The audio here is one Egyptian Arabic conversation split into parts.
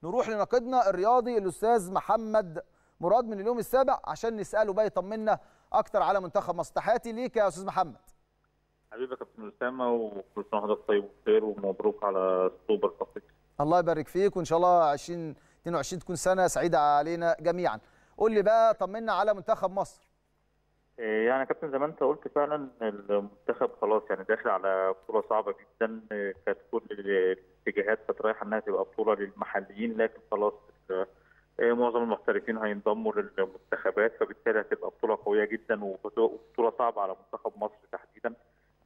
نروح لناقدنا الرياضي الاستاذ محمد مراد من اليوم السابع عشان نساله بقى يطمنا اكتر على منتخب مصر تحياتي ليك يا استاذ محمد حبيبي يا كابتن اسامه وكل سنه وحضرتك طيب وبخير ومبروك على السوبر افريقيا الله يبارك فيك وان شاء الله 2022 تكون سنه سعيده علينا جميعا قول لي بقى طمنا على منتخب مصر إيه يعني يا كابتن زي ما انت قلت فعلا المنتخب خلاص يعني داخل على بطوله صعبه جدا إيه كانت كل الاتجاهات كانت رايحه انها تبقى بطوله للمحليين لكن خلاص إيه معظم المحترفين هينضموا للمنتخبات فبالتالي هتبقى بطوله قويه جدا وبطوله صعبه على منتخب مصر تحديدا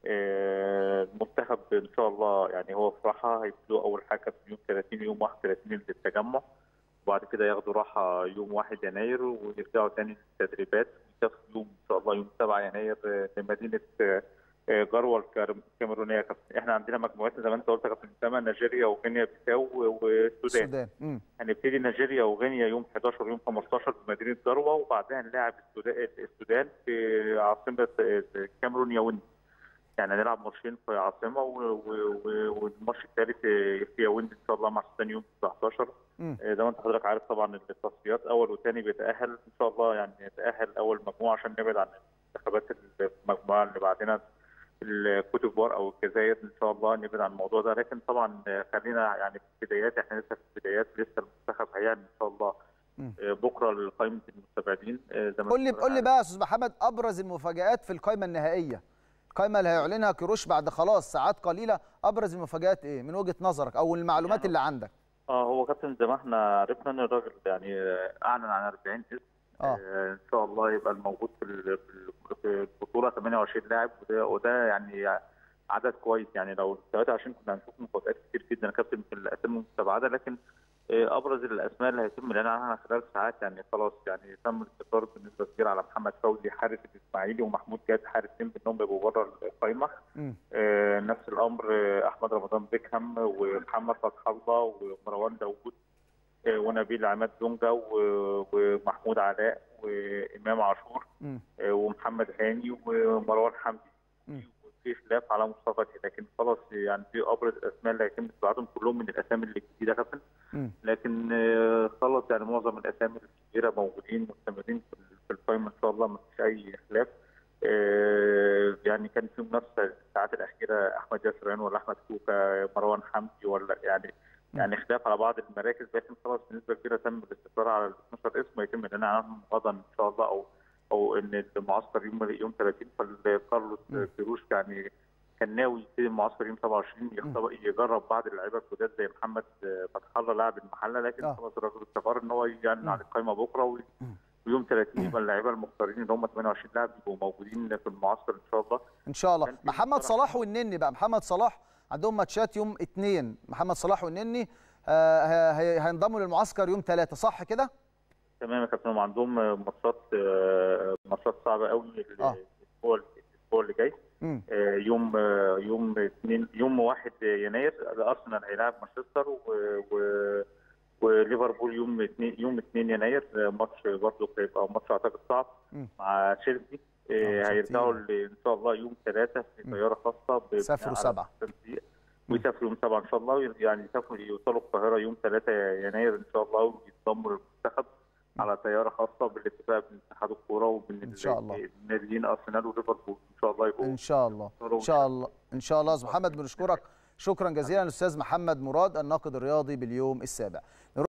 المنتخب ان شاء الله يعني هو في راحه هيبتدوا اول حاجه في يوم 30 يوم 31 للتجمع وبعد كده ياخدوا راحه يوم 1 يناير ويرجعوا تاني للتدريبات ويسافروا يوم ان شاء الله يوم 7 يناير لمدينه جروه الكاميرونيه احنا عندنا مجموعتنا زي ما انت قلت يا كابتن اسامه نيجيريا وغينيا بيساو والسودان هنبتدي نيجيريا وغينيا يوم 11 ويوم 15 بمدينه جروه وبعدها نلاعب السودان في عاصمه الكاميرون ياوندي يعني هنلعب ماتشين في عاصمه والماتش الثالث في ياوندي ان شاء الله مع السودان يوم 19 زي ما انت حضرتك عارف طبعا التصفيات اول وثاني بيتاهل ان شاء الله يعني يتاهل اول مجموعه عشان نبعد عن المنتخبات المجموعه اللي بعدنا الكوت ديفوار او الجزائر ان شاء الله نبعد عن الموضوع ده لكن طبعا خلينا يعني في البدايات احنا لسه في البدايات لسه المنتخب هيعمل ان شاء الله بكره لقائمه المستبعدين زي ما قول لي قول لي بقى يا استاذ محمد ابرز المفاجات في القائمه النهائيه القائمه اللي هيعلنها كيروش بعد خلاص ساعات قليله ابرز المفاجات ايه من وجهه نظرك او المعلومات يعني اللي عندك اه هو كابتن زي ما احنا عرفنا ان الراجل يعني اعلن عن 40 اسم آه. آه ان شاء الله يبقى الموجود في في البطوله 28 لاعب وده, وده يعني عدد كويس يعني لو 23 كنا هنشوف مفاجات كتير جدا يا كابتن في الاسامي المستبعده لكن ابرز الاسماء اللي هيتم الاعلان عنها خلال ساعات يعني خلاص يعني تم الاستقرار بنسبه كبيره على محمد فوزي حارس الاسماعيلي ومحمود جاد حارسين بانهم يبقوا بره القائمه آه نفس الامر احمد رمضان بيكهام ومحمد فتح الله ومروان داوود آه ونبيل عماد دونجا ومحمود علاء وامام عاشور آه ومحمد هاني ومروان حمدي في خلاف على مصطفى لكن خلاص يعني في ابرز الاسماء اللي هيتم استبعادهم كلهم من الاسامي اللي الجديده كابتن لكن خلاص يعني معظم الاسامي الكبيره موجودين مستمرين في القائمه ان شاء الله ما فيش اي خلاف يعني كان في منافسه الساعات الاخيره احمد ياسرين ولا احمد كوكا مروان حمدي ولا يعني يعني خلاف على بعض المراكز لكن خلاص بنسبه كبيره تم الاستقرار على ال 12 اسم ويتم الاعلان عنهم غدا ان شاء الله او او ان المعسكر يوم يوم 30 فكارلوس كيروش يعني كان ناوي يبتدي المعسكر يوم 27 يختبر يجرب بعض اللعيبه الجداد زي محمد فتح الله لاعب المحله لكن آه. خلاص الراجل استقر ان هو يعلن عن القائمه بكره و... ويوم 30 يبقى اللعيبه المختارين اللي هم 28 لاعب يبقوا موجودين في المعسكر ان شاء الله ان شاء الله محمد صلاح والنني بقى محمد صلاح عندهم ماتشات يوم اثنين محمد صلاح والنني آه هينضموا للمعسكر يوم ثلاثة صح كده؟ تمام يا كابتن هم عندهم ماتشات ماتشات صعبه قوي الاسبوع الاسبوع اللي جاي آه يوم آه يوم اثنين يوم 1 يناير الارسنال هيلاعب مانشستر و, و وليفربول يوم 2 يوم 2 يناير ماتش برضه هيبقى ماتش اعتقد صعب مع تشيلسي آه هيرجعوا ان شاء الله يوم 3 في طياره خاصه سافروا سبعه ويسافروا يوم 7 ان شاء الله يعني يسافروا يوصلوا القاهره يوم 3 يناير ان شاء الله ويتضموا للمنتخب على طياره خاصه بالاتفاق بين اتحاد الكوره وبين ان شاء الله الناديين ارسنال وليفربول ان شاء الله يبقوا ان شاء الله ان شاء الله ان شاء الله استاذ محمد بنشكرك شكرا جزيلا الاستاذ محمد مراد الناقد الرياضي باليوم السابع